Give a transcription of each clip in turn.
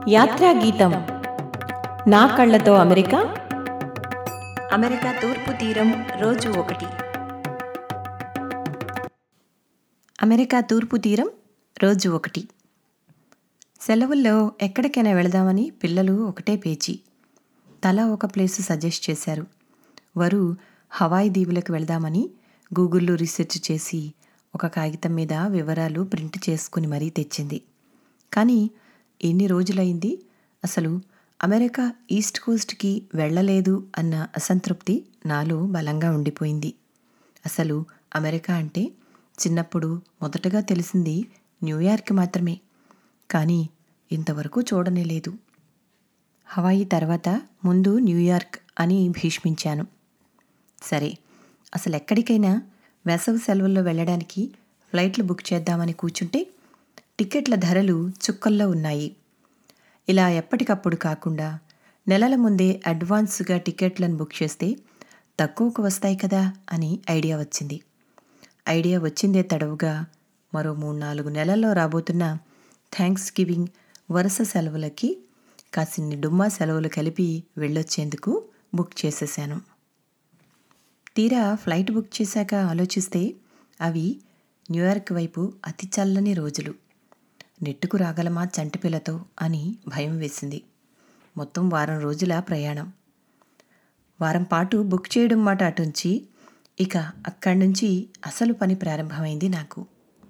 యాత్రా గీతం నా కళ్ళతో అమెరికా అమెరికా తూర్పు తీరం రోజు ఒకటి అమెరికా తూర్పు తీరం రోజు ఒకటి సెలవుల్లో ఎక్కడికైనా వెళదామని పిల్లలు ఒకటే పేచి తలా ఒక ప్లేస్ సజెస్ట్ చేశారు వారు హవాయి దీవులకు వెళదామని గూగుల్లో రీసెర్చ్ చేసి ఒక కాగితం మీద వివరాలు ప్రింట్ చేసుకుని మరీ తెచ్చింది కానీ ఎన్ని రోజులైంది అసలు అమెరికా ఈస్ట్ కోస్ట్కి వెళ్ళలేదు అన్న అసంతృప్తి నాలో బలంగా ఉండిపోయింది అసలు అమెరికా అంటే చిన్నప్పుడు మొదటగా తెలిసింది న్యూయార్క్ మాత్రమే కానీ ఇంతవరకు చూడనే లేదు హవాయి తర్వాత ముందు న్యూయార్క్ అని భీష్మించాను సరే అసలు ఎక్కడికైనా వేసవి సెలవుల్లో వెళ్ళడానికి ఫ్లైట్లు బుక్ చేద్దామని కూర్చుంటే టికెట్ల ధరలు చుక్కల్లో ఉన్నాయి ఇలా ఎప్పటికప్పుడు కాకుండా నెలల ముందే అడ్వాన్స్గా టికెట్లను బుక్ చేస్తే తక్కువకు వస్తాయి కదా అని ఐడియా వచ్చింది ఐడియా వచ్చిందే తడవుగా మరో మూడు నాలుగు నెలల్లో రాబోతున్న థ్యాంక్స్ గివింగ్ వరుస సెలవులకి కాసిన్ని డుమ్మా సెలవులు కలిపి వెళ్ళొచ్చేందుకు బుక్ చేసేసాను తీరా ఫ్లైట్ బుక్ చేశాక ఆలోచిస్తే అవి న్యూయార్క్ వైపు అతి చల్లని రోజులు నెట్టుకు రాగలమా చంటిపిల్లతో అని భయం వేసింది మొత్తం వారం రోజుల ప్రయాణం వారం పాటు బుక్ చేయడం మాట అటుంచి ఇక అక్కడి నుంచి అసలు పని ప్రారంభమైంది నాకు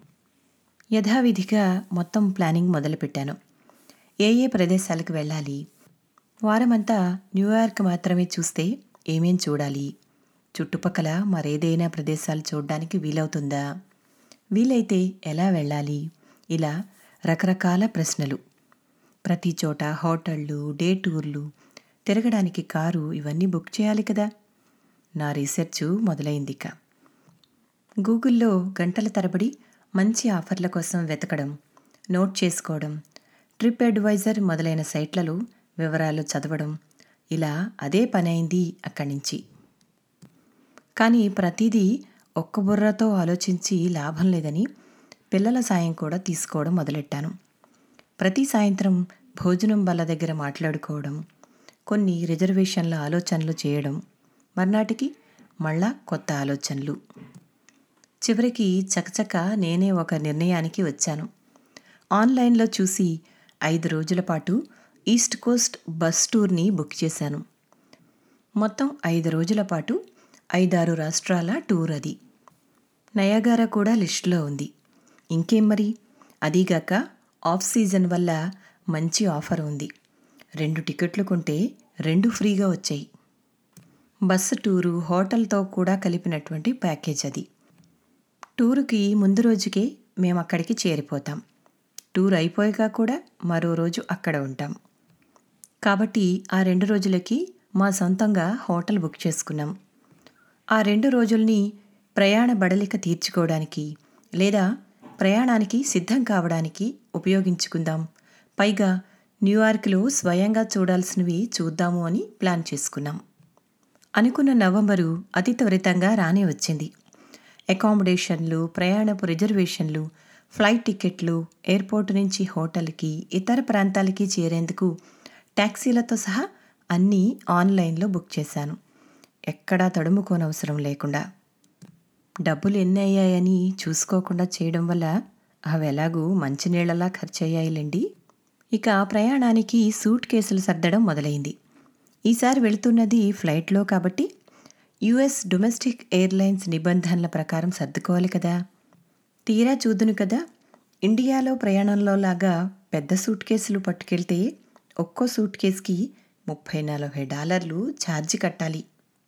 యథావిధిగా మొత్తం ప్లానింగ్ మొదలుపెట్టాను ఏ ఏ ప్రదేశాలకు వెళ్ళాలి వారమంతా న్యూయార్క్ మాత్రమే చూస్తే ఏమేం చూడాలి చుట్టుపక్కల మరేదైనా ప్రదేశాలు చూడడానికి వీలవుతుందా వీలైతే ఎలా వెళ్ళాలి ఇలా రకరకాల ప్రశ్నలు ప్రతి చోట హోటళ్ళు డే టూర్లు తిరగడానికి కారు ఇవన్నీ బుక్ చేయాలి కదా నా రీసెర్చ్ మొదలైంది ఇక గూగుల్లో గంటల తరబడి మంచి ఆఫర్ల కోసం వెతకడం నోట్ చేసుకోవడం ట్రిప్ అడ్వైజర్ మొదలైన సైట్లలో వివరాలు చదవడం ఇలా అదే పనైంది అక్కడి నుంచి కానీ ప్రతిదీ ఒక్క బుర్రతో ఆలోచించి లాభం లేదని పిల్లల సాయం కూడా తీసుకోవడం మొదలెట్టాను ప్రతి సాయంత్రం భోజనం బల్ల దగ్గర మాట్లాడుకోవడం కొన్ని రిజర్వేషన్ల ఆలోచనలు చేయడం మర్నాటికి మళ్ళా కొత్త ఆలోచనలు చివరికి చకచక నేనే ఒక నిర్ణయానికి వచ్చాను ఆన్లైన్లో చూసి ఐదు రోజుల పాటు ఈస్ట్ కోస్ట్ బస్ టూర్ని బుక్ చేశాను మొత్తం ఐదు రోజుల పాటు ఐదారు రాష్ట్రాల టూర్ అది నయాగారా కూడా లిస్టులో ఉంది ఇంకేం మరి అదీగాక ఆఫ్ సీజన్ వల్ల మంచి ఆఫర్ ఉంది రెండు టికెట్లు కొంటే రెండు ఫ్రీగా వచ్చాయి బస్సు టూరు హోటల్తో కూడా కలిపినటువంటి ప్యాకేజ్ అది టూరుకి ముందు రోజుకే మేము అక్కడికి చేరిపోతాం టూర్ అయిపోయాక కూడా మరో రోజు అక్కడ ఉంటాం కాబట్టి ఆ రెండు రోజులకి మా సొంతంగా హోటల్ బుక్ చేసుకున్నాం ఆ రెండు రోజుల్ని ప్రయాణ బడలిక తీర్చుకోవడానికి లేదా ప్రయాణానికి సిద్ధం కావడానికి ఉపయోగించుకుందాం పైగా న్యూయార్క్లో స్వయంగా చూడాల్సినవి చూద్దాము అని ప్లాన్ చేసుకున్నాం అనుకున్న నవంబరు అతి త్వరితంగా రానే వచ్చింది అకామిడేషన్లు ప్రయాణపు రిజర్వేషన్లు ఫ్లైట్ టికెట్లు ఎయిర్పోర్ట్ నుంచి హోటల్కి ఇతర ప్రాంతాలకి చేరేందుకు ట్యాక్సీలతో సహా అన్నీ ఆన్లైన్లో బుక్ చేశాను ఎక్కడా తడుముకోనవసరం లేకుండా డబ్బులు ఎన్ని అయ్యాయని చూసుకోకుండా చేయడం వల్ల అవి ఎలాగూ మంచినీళ్లలా ఖర్చయ్యాయిలేండి ఇక ప్రయాణానికి సూట్ కేసులు సర్దడం మొదలైంది ఈసారి వెళుతున్నది ఫ్లైట్లో కాబట్టి యుఎస్ డొమెస్టిక్ ఎయిర్లైన్స్ నిబంధనల ప్రకారం సర్దుకోవాలి కదా తీరా చూదును కదా ఇండియాలో ప్రయాణంలో లాగా పెద్ద సూట్ కేసులు పట్టుకెళ్తే ఒక్కో సూట్ కేసుకి ముప్పై నలభై డాలర్లు ఛార్జీ కట్టాలి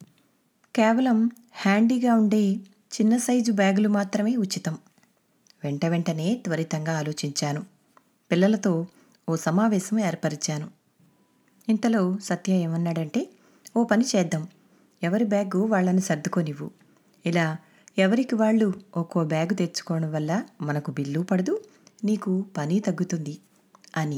కేవలం హ్యాండీగా ఉండే చిన్న సైజు బ్యాగులు మాత్రమే ఉచితం వెంట వెంటనే త్వరితంగా ఆలోచించాను పిల్లలతో ఓ సమావేశం ఏర్పరిచాను ఇంతలో సత్య ఏమన్నాడంటే ఓ పని చేద్దాం ఎవరి బ్యాగు వాళ్ళని సర్దుకోనివ్వు ఇలా ఎవరికి వాళ్ళు ఒక్కో బ్యాగు తెచ్చుకోవడం వల్ల మనకు బిల్లు పడదు నీకు పని తగ్గుతుంది అని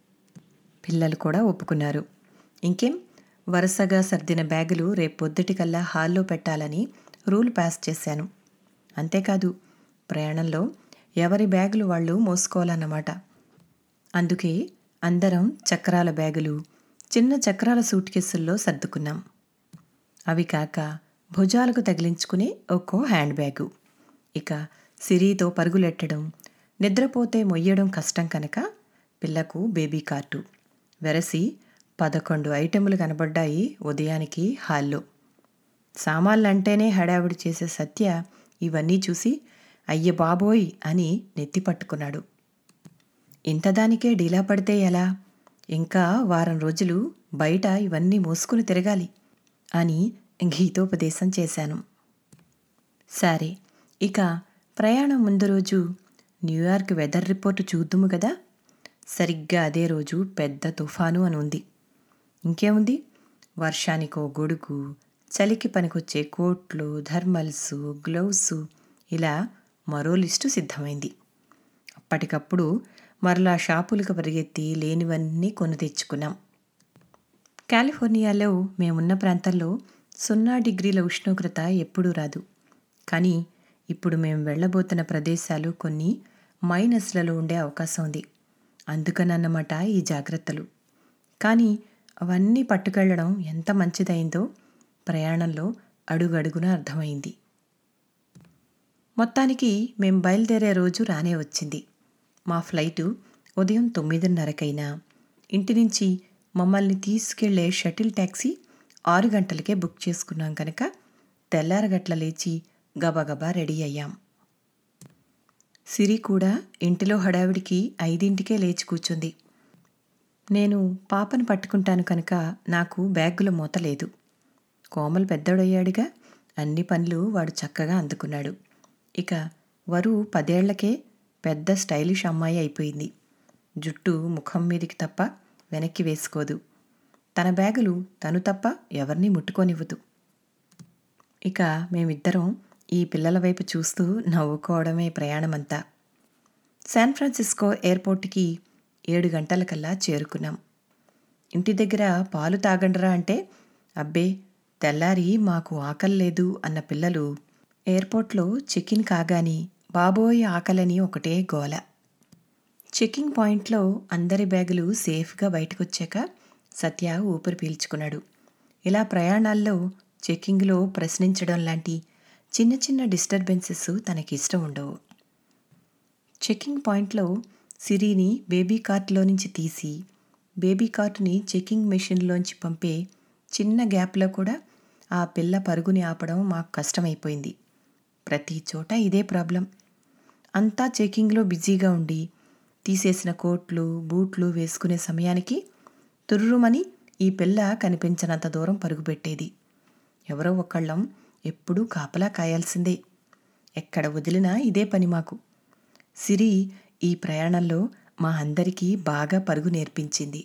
పిల్లలు కూడా ఒప్పుకున్నారు ఇంకేం వరుసగా సర్దిన బ్యాగులు రేపొద్దుటికల్లా హాల్లో పెట్టాలని రూల్ పాస్ చేశాను అంతేకాదు ప్రయాణంలో ఎవరి బ్యాగులు వాళ్ళు మోసుకోవాలన్నమాట అందుకే అందరం చక్రాల బ్యాగులు చిన్న చక్రాల సూట్ కేసుల్లో సర్దుకున్నాం అవి కాక భుజాలకు తగిలించుకునే ఒక్కో హ్యాండ్ బ్యాగు ఇక సిరితో పరుగులెట్టడం నిద్రపోతే మొయ్యడం కష్టం కనుక పిల్లకు బేబీ కార్టు వెరసి పదకొండు ఐటెములు కనబడ్డాయి ఉదయానికి హాల్లో సామాన్లంటేనే హడావిడి చేసే సత్య ఇవన్నీ చూసి అయ్య బాబోయ్ అని నెత్తి పట్టుకున్నాడు ఇంతదానికే డీలా పడితే ఎలా ఇంకా వారం రోజులు బయట ఇవన్నీ మోసుకుని తిరగాలి అని గీతోపదేశం చేశాను సరే ఇక ప్రయాణం ముందు రోజు న్యూయార్క్ వెదర్ రిపోర్టు చూద్దుము కదా సరిగ్గా అదే రోజు పెద్ద తుఫాను అని ఉంది ఇంకేముంది వర్షానికో గొడుగు చలికి పనికొచ్చే కోట్లు థర్మల్స్ గ్లౌస్ ఇలా మరో లిస్టు సిద్ధమైంది అప్పటికప్పుడు మరలా షాపులకు పరిగెత్తి లేనివన్నీ కొని తెచ్చుకున్నాం కాలిఫోర్నియాలో మేమున్న ప్రాంతంలో సున్నా డిగ్రీల ఉష్ణోగ్రత ఎప్పుడూ రాదు కానీ ఇప్పుడు మేము వెళ్ళబోతున్న ప్రదేశాలు కొన్ని మైనస్లలో ఉండే అవకాశం ఉంది అందుకనన్నమాట ఈ జాగ్రత్తలు కానీ అవన్నీ పట్టుకెళ్ళడం ఎంత మంచిదైందో ప్రయాణంలో అడుగడుగున అర్థమైంది మొత్తానికి మేం బయలుదేరే రోజు రానే వచ్చింది మా ఫ్లైటు ఉదయం తొమ్మిదిన్నరకైనా ఇంటి నుంచి మమ్మల్ని తీసుకెళ్లే షటిల్ ట్యాక్సీ ఆరు గంటలకే బుక్ చేసుకున్నాం కనుక తెల్లారగట్ల లేచి గబగబా రెడీ అయ్యాం సిరి కూడా ఇంటిలో హడావిడికి ఐదింటికే లేచి కూర్చుంది నేను పాపను పట్టుకుంటాను కనుక నాకు బ్యాగుల మూత లేదు కోమలు పెద్దోడయ్యాడుగా అన్ని పనులు వాడు చక్కగా అందుకున్నాడు ఇక వరు పదేళ్లకే పెద్ద స్టైలిష్ అమ్మాయి అయిపోయింది జుట్టు ముఖం మీదికి తప్ప వెనక్కి వేసుకోదు తన బ్యాగులు తను తప్ప ఎవరిని ముట్టుకోనివ్వదు ఇక మేమిద్దరం ఈ పిల్లల వైపు చూస్తూ నవ్వుకోవడమే ప్రయాణమంతా శాన్ ఫ్రాన్సిస్కో ఎయిర్పోర్ట్కి ఏడు గంటలకల్లా చేరుకున్నాం ఇంటి దగ్గర పాలు తాగండ్రా అంటే అబ్బే తెల్లారి మాకు ఆకలి లేదు అన్న పిల్లలు ఎయిర్పోర్ట్లో చెక్ ఇన్ కాగాని బాబోయ్ ఆకలని ఒకటే గోల చెకింగ్ పాయింట్లో అందరి బ్యాగులు సేఫ్గా బయటకొచ్చాక సత్య ఊపిరి పీల్చుకున్నాడు ఇలా ప్రయాణాల్లో చెకింగ్లో ప్రశ్నించడం లాంటి చిన్న చిన్న డిస్టర్బెన్సెస్ తనకిష్టం ఉండవు చెకింగ్ పాయింట్లో సిరిని బేబీ కార్ట్లో నుంచి తీసి బేబీ కార్ట్ని చెకింగ్ మెషిన్లోంచి పంపే చిన్న గ్యాప్లో కూడా ఆ పిల్ల పరుగుని ఆపడం మాకు కష్టమైపోయింది ప్రతి చోట ఇదే ప్రాబ్లం అంతా చెకింగ్లో బిజీగా ఉండి తీసేసిన కోట్లు బూట్లు వేసుకునే సమయానికి తుర్రుమని ఈ పిల్ల కనిపించనంత దూరం పరుగుపెట్టేది ఎవరో ఒకళ్ళం ఎప్పుడూ కాపలా కాయాల్సిందే ఎక్కడ వదిలినా ఇదే పని మాకు సిరి ఈ ప్రయాణంలో మా అందరికీ బాగా పరుగు నేర్పించింది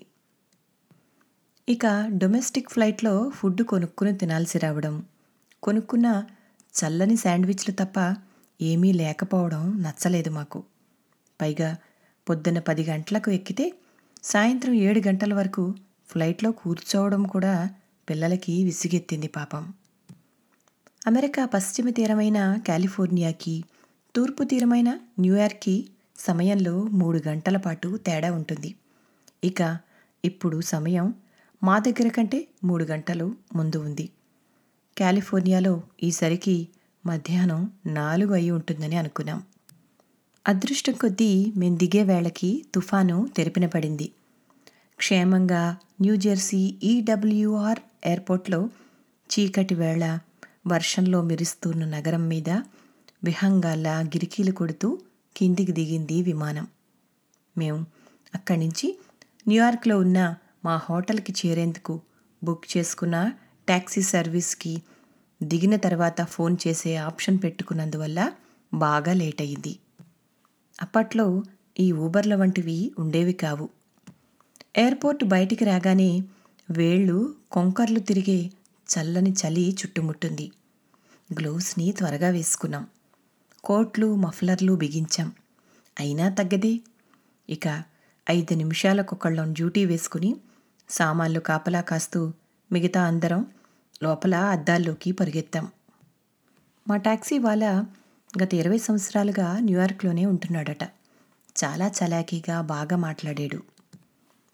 ఇక డొమెస్టిక్ ఫ్లైట్లో ఫుడ్ కొనుక్కుని తినాల్సి రావడం కొనుక్కున్న చల్లని శాండ్విచ్లు తప్ప ఏమీ లేకపోవడం నచ్చలేదు మాకు పైగా పొద్దున్న పది గంటలకు ఎక్కితే సాయంత్రం ఏడు గంటల వరకు ఫ్లైట్లో కూర్చోవడం కూడా పిల్లలకి విసిగెత్తింది పాపం అమెరికా పశ్చిమ తీరమైన కాలిఫోర్నియాకి తూర్పు తీరమైన న్యూయార్క్కి సమయంలో మూడు గంటల పాటు తేడా ఉంటుంది ఇక ఇప్పుడు సమయం మా దగ్గర కంటే మూడు గంటలు ముందు ఉంది కాలిఫోర్నియాలో ఈసరికి మధ్యాహ్నం నాలుగు అయి ఉంటుందని అనుకున్నాం అదృష్టం కొద్దీ మేము దిగే వేళకి తుఫాను తెరిపిన పడింది క్షేమంగా న్యూజెర్సీ ఈడబ్ల్యూఆర్ ఎయిర్పోర్ట్లో చీకటి వేళ వర్షంలో మెరుస్తున్న నగరం మీద విహంగాల్లా గిరికీలు కొడుతూ కిందికి దిగింది విమానం మేము అక్కడి నుంచి న్యూయార్క్లో ఉన్న మా హోటల్కి చేరేందుకు బుక్ చేసుకున్న ట్యాక్సీ సర్వీస్కి దిగిన తర్వాత ఫోన్ చేసే ఆప్షన్ పెట్టుకున్నందువల్ల బాగా లేట్ అయ్యింది అప్పట్లో ఈ ఊబర్ల వంటివి ఉండేవి కావు ఎయిర్పోర్ట్ బయటికి రాగానే వేళ్ళు కొంకర్లు తిరిగే చల్లని చలి చుట్టుముట్టింది గ్లోవ్స్ని త్వరగా వేసుకున్నాం కోట్లు మఫ్లర్లు బిగించాం అయినా తగ్గదే ఇక ఐదు నిమిషాలకొకళ్ళం డ్యూటీ వేసుకుని సామాన్లు కాపలా కాస్తూ మిగతా అందరం లోపల అద్దాల్లోకి పరిగెత్తాం మా టాక్సీ వాళ్ళ గత ఇరవై సంవత్సరాలుగా న్యూయార్క్లోనే ఉంటున్నాడట చాలా చలాకీగా బాగా మాట్లాడాడు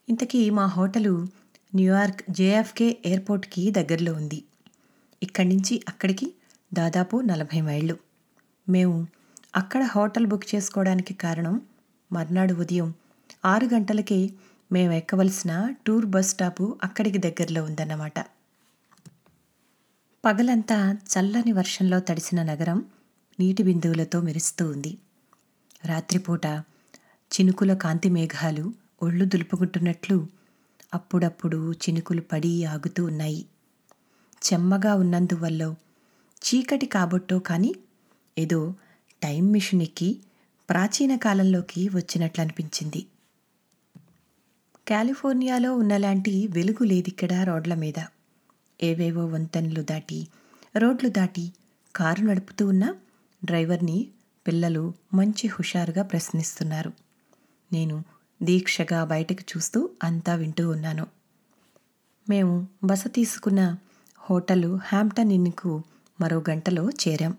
ఇంతకీ మా హోటలు న్యూయార్క్ జేఎఫ్కే ఎయిర్పోర్ట్కి దగ్గరలో ఉంది ఇక్కడి నుంచి అక్కడికి దాదాపు నలభై మైళ్ళు మేము అక్కడ హోటల్ బుక్ చేసుకోవడానికి కారణం మర్నాడు ఉదయం ఆరు గంటలకే మేము ఎక్కవలసిన టూర్ బస్ స్టాపు అక్కడికి దగ్గరలో ఉందన్నమాట పగలంతా చల్లని వర్షంలో తడిసిన నగరం నీటి బిందువులతో మెరుస్తూ ఉంది రాత్రిపూట చినుకుల కాంతి మేఘాలు ఒళ్ళు దులుపుకుంటున్నట్లు అప్పుడప్పుడు చినుకులు పడి ఆగుతూ ఉన్నాయి చెమ్మగా ఉన్నందువల్ల చీకటి కాబట్టో కానీ ఏదో టైం మిషన్ ఎక్కి ప్రాచీన కాలంలోకి వచ్చినట్లు అనిపించింది కాలిఫోర్నియాలో ఉన్నలాంటి వెలుగు లేదిక్కడ రోడ్ల మీద ఏవేవో వంతెనలు దాటి రోడ్లు దాటి కారు నడుపుతూ ఉన్న డ్రైవర్ని పిల్లలు మంచి హుషారుగా ప్రశ్నిస్తున్నారు నేను దీక్షగా బయటకు చూస్తూ అంతా వింటూ ఉన్నాను మేము బస తీసుకున్న హోటలు హ్యాంప్టన్ ఇన్కు మరో గంటలో చేరాం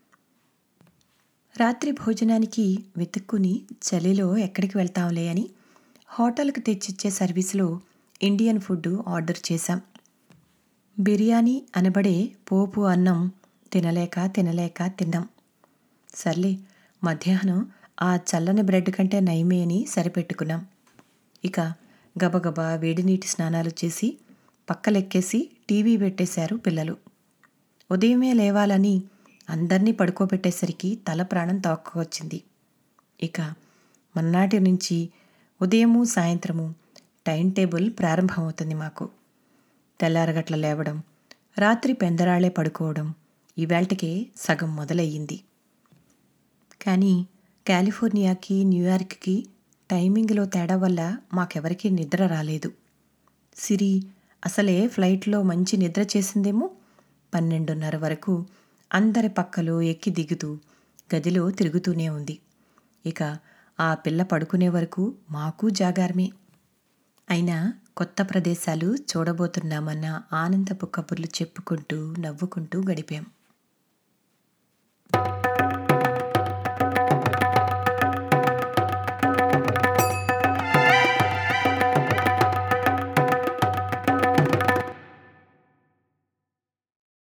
రాత్రి భోజనానికి వెతుక్కుని చలిలో ఎక్కడికి వెళ్తాంలే అని హోటల్కి తెచ్చిచ్చే సర్వీసులో ఇండియన్ ఫుడ్ ఆర్డర్ చేశాం బిర్యానీ అనబడే పోపు అన్నం తినలేక తినలేక తిన్నాం సర్లే మధ్యాహ్నం ఆ చల్లని బ్రెడ్ కంటే నయమే అని సరిపెట్టుకున్నాం ఇక గబగబా వేడి నీటి స్నానాలు చేసి పక్కలెక్కేసి టీవీ పెట్టేశారు పిల్లలు ఉదయమే లేవాలని అందరినీ పడుకోబెట్టేసరికి తల ప్రాణం తోక్కొచ్చింది ఇక మన్నాటి నుంచి ఉదయము సాయంత్రము టైం టేబుల్ ప్రారంభమవుతుంది మాకు తెల్లారగట్ల లేవడం రాత్రి పెందరాళ్లే పడుకోవడం ఈవేళటికే సగం మొదలయ్యింది కానీ కాలిఫోర్నియాకి న్యూయార్క్కి టైమింగ్లో తేడా వల్ల మాకెవరికీ నిద్ర రాలేదు సిరి అసలే ఫ్లైట్లో మంచి నిద్ర చేసిందేమో పన్నెండున్నర వరకు అందరి పక్కలో ఎక్కి దిగుతూ గదిలో తిరుగుతూనే ఉంది ఇక ఆ పిల్ల పడుకునే వరకు మాకు జాగారమే అయినా కొత్త ప్రదేశాలు చూడబోతున్నామన్న ఆనందపు కబుర్లు చెప్పుకుంటూ నవ్వుకుంటూ గడిపాం